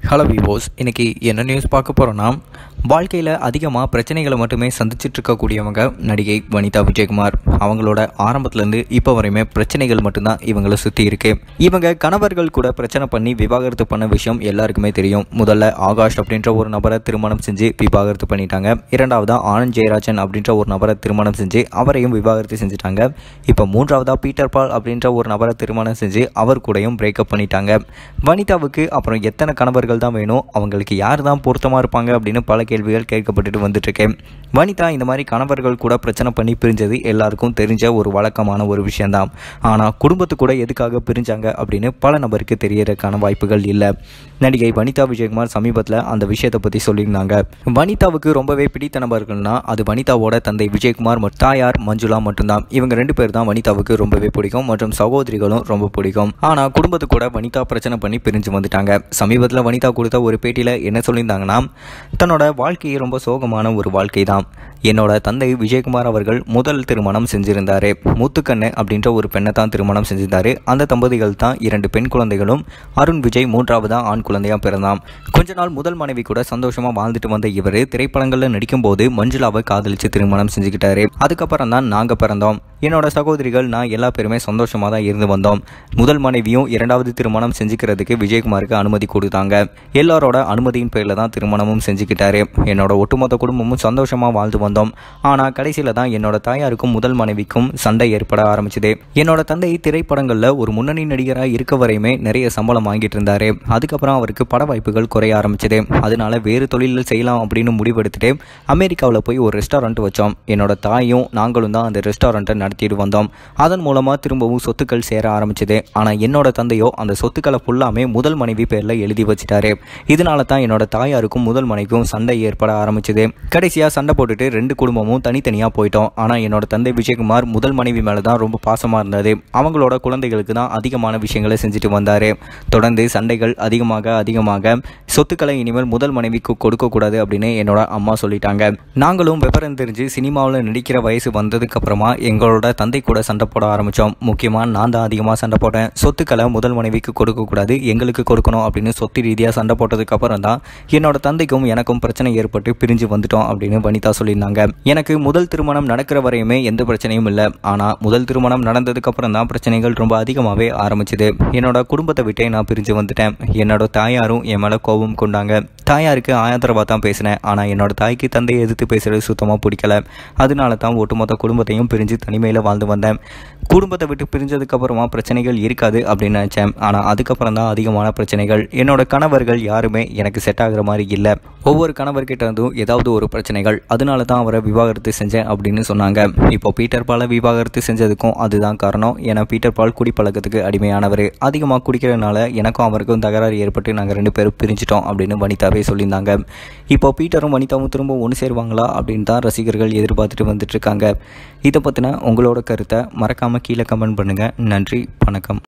hello விவோஸ் இன்றைக்கி என்ன news பார்க்க போகிறோன்னா வாழ்க்கையில் அதிகமாக பிரச்சனைகளை மட்டுமே சந்திச்சிட்டு இருக்கக்கூடியவங்க நடிகை வனிதா விஜயகுமார் அவங்களோட ஆரம்பத்துலேருந்து இப்போ வரையுமே பிரச்சனைகள் மட்டும்தான் இவங்களை சுற்றி இருக்கு இவங்க கணவர்கள் கூட பிரச்சனை பண்ணி விவாகரத்து பண்ண விஷயம் எல்லாருக்குமே தெரியும் முதல்ல ஆகாஷ் அப்படின்ற ஒரு நபரை திருமணம் செஞ்சு விவாகரத்து பண்ணிட்டாங்க இரண்டாவதா ஆனந்த் ஜெயராஜன் அப்படின்ற ஒரு நபரை திருமணம் செஞ்சு அவரையும் விவாகரத்து செஞ்சுட்டாங்க இப்போ மூன்றாவதா பீட்டர் பால் அப்படின்ற ஒரு நபரை திருமணம் செஞ்சு அவர் கூடயும் பிரேக்கப் பண்ணிட்டாங்க வனிதாவுக்கு அப்புறம் எத்தனை கணவர்கள் தான் வேணும் அவங்களுக்கு யார் தான் பொருத்தமாக இருப்பாங்க அப்படின்னு பல கேள்விகள் கேட்கப்பட்டுட்டு வந்துட்டு இருக்கேன் வனிதா இந்த மாதிரி கணவர்கள் கூட பிரச்சனை பண்ணி பிரிஞ்சது எல்லாருக்கும் தெரிஞ்ச ஒரு வழக்கமான ஒரு விஷயம்தான் ஆனால் குடும்பத்து கூட எதுக்காக பிரிஞ்சாங்க அப்படின்னு பல நபருக்கு தெரியறதுக்கான வாய்ப்புகள் இல்லை நடிகை வனிதா விஜயகுமார் சமீபத்தில் அந்த விஷயத்தை பற்றி சொல்லியிருந்தாங்க வனிதாவுக்கு ரொம்பவே பிடித்த நபர்கள்னா அது வனிதாவோட தந்தை விஜயகுமார் மற்றும் தாயார் மஞ்சுளா மட்டும்தான் இவங்க ரெண்டு பேர் தான் வனிதாவுக்கு ரொம்பவே பிடிக்கும் மற்றும் சகோதரிகளும் ரொம்ப பிடிக்கும் ஆனால் குடும்பத்து கூட வனிதா பிரச்சனை பண்ணி பிரிஞ்சு வந்துட்டாங்க சமீபத்தில் வனிதா கொடுத்த ஒரு பேட்டியில் என்ன சொல்லியிருந்தாங்கன்னா தன்னோட வாழ்க்கையை ரொம்ப சோகமான ஒரு வாழ்க்கை தான் என்னோட தந்தை விஜயகுமார் அவர்கள் முதல் திருமணம் செஞ்சிருந்தாரு முத்துக்கண்ணு அப்படின்ற ஒரு பெண்ணை தான் திருமணம் செஞ்சிருந்தாரு அந்த தம்பதிகள் தான் இரண்டு பெண் குழந்தைகளும் அருண் விஜய் மூன்றாவதா ஆண் குழந்தையா பிறந்தான் கொஞ்ச நாள் முதல் மனைவி கூட சந்தோஷமா வாழ்ந்துட்டு வந்த இவர் திரைப்படங்களில் நடிக்கும்போது மஞ்சுளாவை காதலிச்சு திருமணம் செஞ்சுக்கிட்டாரு அதுக்கப்புறம் தான் நாங்க பிறந்தோம் என்னோட சகோதரிகள் நான் எல்லா பேருமே சந்தோஷமாக தான் இருந்து வந்தோம் முதல் மனைவியும் இரண்டாவது திருமணம் செஞ்சுக்கிறதுக்கு விஜயகுமாருக்கு அனுமதி கொடுத்தாங்க எல்லாரோட அனுமதியின் பேரில் தான் திருமணமும் செஞ்சுக்கிட்டாரு என்னோட ஒட்டுமொத்த குடும்பமும் சந்தோஷமாக வாழ்ந்து வந்தோம் ஆனால் கடைசியில் தான் என்னோட தாயாருக்கும் முதல் மனைவிக்கும் சண்டை ஏற்பட ஆரம்பிச்சது என்னோட தந்தை திரைப்படங்களில் ஒரு முன்னணி நடிகராக இருக்க வரையுமே நிறைய சம்பளம் வாங்கிட்டு இருந்தாரு அதுக்கப்புறம் அவருக்கு பட வாய்ப்புகள் குறைய ஆரம்பிச்சது அதனால வேறு தொழிலில் செய்யலாம் அப்படின்னு முடிவெடுத்துட்டு அமெரிக்காவில் போய் ஒரு ரெஸ்டாரண்ட் வச்சோம் என்னோட தாயும் நாங்களும் தான் அந்த ரெஸ்டாரண்ட்டை நடத்திட்டு வந்தோம் அதன் மூலமாக திரும்பவும் சொத்துக்கள் சேர ஆரம்பிச்சது ஆனால் என்னோட தந்தையோ அந்த சொத்துக்களை ஃபுல்லாமே முதல் மனைவி பேரில் எழுதி வச்சிட்டாரு இதனால தான் என்னோட தாயாருக்கும் முதல் மனைவிக்கும் சண்டை ஏற்பட ஆரம்பிச்சது கடைசியாக சண்டை போட்டுட்டு ரெண்டு குடும்பமும் தனித்தனியாக போயிட்டோம் ஆனால் என்னோட தந்தை விஜயகுமார் முதல் மனைவி மேலே தான் ரொம்ப பாசமாக இருந்தது அவங்களோட குழந்தைகளுக்கு தான் அதிகமான விஷயங்களை செஞ்சுட்டு வந்தார் தொடர்ந்து சண்டைகள் அதிகமாக அதிகமாக சொத்துக்களை இனிமேல் முதல் மனைவிக்கு கொடுக்கக்கூடாது அப்படின்னு என்னோட அம்மா சொல்லிட்டாங்க நாங்களும் விவரம் தெரிஞ்சு சினிமாவில் நடிக்கிற வயசு வந்ததுக்கு அப்புறமா எங்களோட தந்தை கூட சண்டை போட ஆரம்பித்தோம் முக்கியமாக நான் தான் அதிகமாக சண்டை போட்டேன் சொத்துக்களை முதல் மனைவிக்கு கொடுக்கக்கூடாது எங்களுக்கு கொடுக்கணும் அப்படின்னு சொத்து ரீதியாக சண்டை போட்டதுக்கு அப்புறம் தான் என்னோட தந்தைக்கும் எனக்கும் பிரச்சனை ஏற்பட்டு பிரிஞ்சு வந்துட்டோம் அப்படின்னு வனிதா சொல்லியிருந்தாங்க எனக்கு முதல் திருமணம் நடக்கிற வரையுமே எந்த பிரச்சனையும் இல்லை ஆனால் முதல் திருமணம் நடந்ததுக்கு அப்புறம் தான் பிரச்சனைகள் ரொம்ப அதிகமாகவே ஆரம்பிச்சது என்னோட குடும்பத்தை விட்டே நான் பிரிஞ்சு வந்துட்டேன் என்னோட தாயாரும் என் மேலே கோபம் கொண்டாங்க தாயாருக்கு ஆதரவாக தான் பேசினேன் ஆனால் என்னோட தாய்க்கு தந்தையை எதிர்த்து பேசுறது சுத்தமாக பிடிக்கல அதனால தான் ஒட்டுமொத்த குடும்பத்தையும் பிரிஞ்சு தனிமையில் வாழ்ந்து வந்தேன் குடும்பத்தை விட்டு பிரிஞ்சதுக்கு அப்புறமா பிரச்சனைகள் இருக்காது அப்படின்னு நினச்சேன் ஆனால் அதுக்கப்புறம் தான் அதிகமான பிரச்சனைகள் என்னோட கணவர்கள் யாருமே எனக்கு செட் ஆகுற மாதிரி இல்லை ஒவ்வொரு கணவர்கிட்ட இருந்தும் ஏதாவது ஒரு பிரச்சனைகள் அதனால தான் அவரை விவாகரத்து செஞ்சேன் அப்படின்னு சொன்னாங்க இப்போ பீட்டர் பாலை விவாகரத்து செஞ்சதுக்கும் அதுதான் காரணம் ஏன்னா பீட்டர் பால் குடிப்பழக்கத்துக்கு அடிமையானவர் அதிகமாக குடிக்கிறதுனால எனக்கும் அவருக்கும் தகராறு ஏற்பட்டு நாங்கள் ரெண்டு பேரும் பிரிஞ்சிட்டோம் அப்படின்னு வனிதாவே சொல்லியிருந்தாங்க இப்போ பீட்டரும் வனிதாவும் திரும்ப ஒன்று சேருவாங்களா அப்படின்னு தான் ரசிகர்கள் எதிர்பார்த்துட்டு வந்துட்டு இருக்காங்க இதை பற்றின உங்களோட கருத்தை மறக்காமல் கீழே கமெண்ட் பண்ணுங்கள் நன்றி வணக்கம்